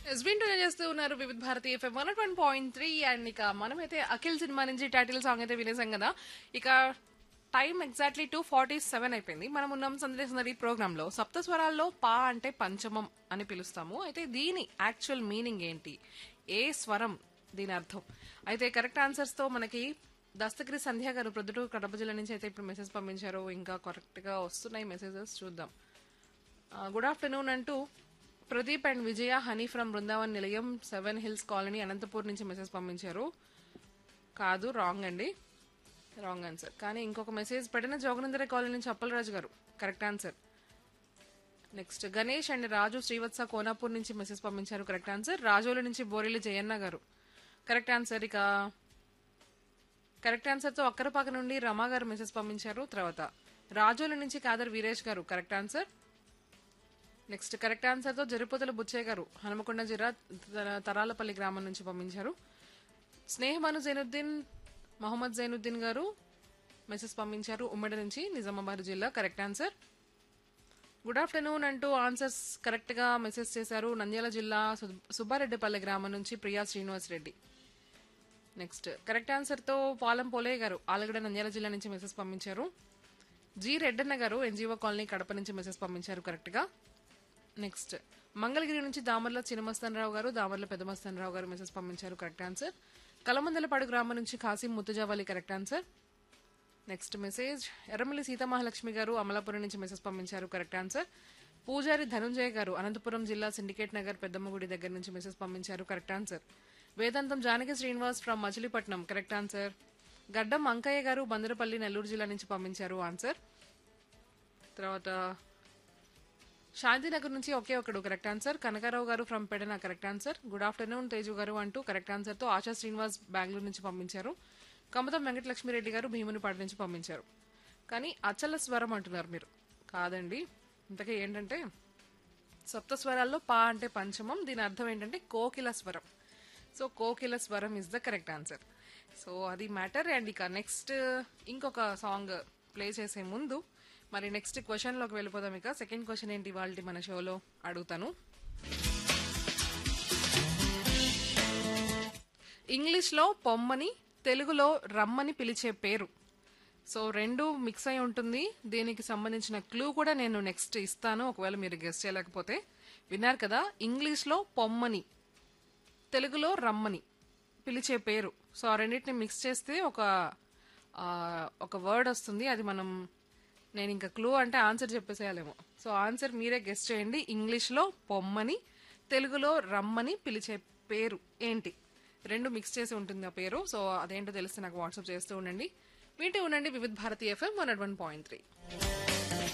వింటూ చేస్తూ ఉన్నారు Vividh Bharati FM one one point three and ఇక మనమైతే అఖిల్ సినిమా నుంచి టైటిల్ సాంగ్ అయితే వినేసాం కదా ఇక time exactly two forty seven అయిపోయింది మనం ఉన్నాం సందేశం ప్రోగ్రామ్ లో సప్త స్వరాల్లో పా అంటే పంచమం అని పిలుస్తాము అయితే దీని యాక్చువల్ మీనింగ్ ఏంటి ఏ స్వరం దీని అర్థం అయితే కరెక్ట్ ఆన్సర్స్ తో మనకి దస్తగిరి సంధ్య గారు ప్రొద్దుటూరు కడప జిల్లా నుంచి అయితే ఇప్పుడు మెసేజ్ పంపించారు ఇంకా కరెక్ట్ గా వస్తున్నాయి మెసేజెస్ చూద్దాం గుడ్ ఆఫ్టర్నూన్ అంటూ Pradeep and Vijaya Honey from Brindavan Nilayam seven hills colony Anantapur నుంచి మెసేజ్ పంపించారు కాదు రాంగ్ అండి రాంగ్ ఆన్సర్ కానీ ఇంకొక మెసేజ్ పెట్టిన జోగనందర కాలనీ నుంచి Appalaraju garu correct answer next Ganesh and Raju Srivatsa Konapur నుంచి మెసేజ్ పంపించారు కరెక్ట్ ఆన్సర్ రాజోల నుంచి బోరెల్లి జయన్న గారు కరెక్ట్ ఆన్సర్ ఇక కరెక్ట్ ఆన్సర్ తో అక్కరపాక నుండి రమా గారు మెసేజ్ పంపించారు తర్వాత రాజోల నుంచి Khader Veeresh garu correct answer next correct answer తో జరిపోతల బుచ్చయ్య గారు హనుమకొండ జిల్లా త- తరాలపల్లి గ్రామం నుంచి పంపించారు స్నేహమాను జైనుద్దీన్ మొహమ్మద్ జైనుద్దీన్ గారు మెసేజ్ పంపించారు ఉమ్మడి నుంచి నిజామాబాద్ జిల్లా కరెక్ట్ ఆన్సర్ గుడ్ ఆఫ్టర్నూన్ అంటూ ఆన్సర్స్ కరెక్ట్ గా మెసేజ్ చేశారు నంద్యాల జిల్లా సు- సుబ్బారెడ్డిపల్లె గ్రామం నుంచి Priya Srinivas Reddy next correct answer తో పాలెం పోలే గారు ఆలగడ నంద్యాల జిల్లా నుంచి మెసేజ్ పంపించారు జి రెడ్డన్న గారు ఎన్జిఓ కాలనీ కడప నుంచి మెసేజ్ పంపించారు కరెక్ట్ గా నెక్స్ట్ మంగళగిరి నుంచి దామర్ల చినమస్తానరావు గారు దామర్ల పెద్దమస్తానరావు గారు మెసేజ్ పంపించారు కరెక్ట్ ఆన్సర్ కలమందలపాడు గ్రామం నుంచి Kasim Muthujavali correct answer next message Erramalli Seethamahalakshmi garu Amalapuram నుంచి మెసేజ్ పంపించారు కరెక్ట్ ఆన్సర్ పూజారి ధనుంజయ గారు అనంతపురం జిల్లా సిండికేట్ నగర్ పెద్దమ్మగుడి దగ్గర నుంచి మెసేజ్ పంపించారు correct answer Vedantam Janaki Srinivas from Machilipatnam correct answer Gaddam Ankaiah గారు బందరపల్లి నెల్లూరు జిల్లా నుంచి పంపించారు ఆన్సర్ తర్వాత శాంతినగర్ నుంచి ఒకే ఒకడు correct answer Kanakarao garu from Pedana correct answer good afternoon Teju garu అంటూ కరెక్ట్ ఆన్సర్ తో ఆశా శ్రీనివాస్ బెంగళూరు నుంచి పంపించారు కమతం వెంకటలక్ష్మిరెడ్డి గారు భీమునిపాడు నుంచి పంపించారు కానీ అచల స్వరం అంటున్నారు మీరు కాదండి ఇంతకీ ఏంటంటే సప్త స్వరాల్లో పా అంటే పంచమం దీని అర్థం ఏంటంటే కోకిల స్వరం సో కోకిల స్వరం is the correct answer so అది మ్యాటర్ అండ్ ఇక నెక్స్ట్ ఇంకొక సాంగ్ ప్లే చేసే ముందు మరి నెక్స్ట్ క్వశ్చన్లోకి వెళ్ళిపోదాం ఇక సెకండ్ క్వశ్చన్ ఏంటి వాళ్ళ మన షోలో అడుగుతాను ఇంగ్లీష్లో పొమ్మని తెలుగులో రమ్మని పిలిచే పేరు సో రెండు మిక్స్ అయి ఉంటుంది దీనికి సంబంధించిన క్లూ కూడా నేను నెక్స్ట్ ఇస్తాను ఒకవేళ మీరు గెస్ట్ చేయలేకపోతే విన్నారు కదా ఇంగ్లీష్లో పొమ్మని తెలుగులో రమ్మని పిలిచే పేరు సో ఆ రెండింటిని మిక్స్ చేస్తే ఒక ఆ, ఒక వర్డ్ వస్తుంది అది మనం నేను ఇంకా క్లూ అంటే ఆన్సర్ చెప్పేసేయాలేమో సో ఆన్సర్ మీరే గెస్ట్ చేయండి ఇంగ్లీష్లో పొమ్మని తెలుగులో రమ్మని పిలిచే పేరు ఏంటి రెండు మిక్స్ చేసి ఉంటుంది ఆ పేరు సో అదేంటో తెలిస్తే నాకు వాట్సాప్ చేస్తూ ఉండండి వింటూ ఉండండి Vividh Bharati FM one one point three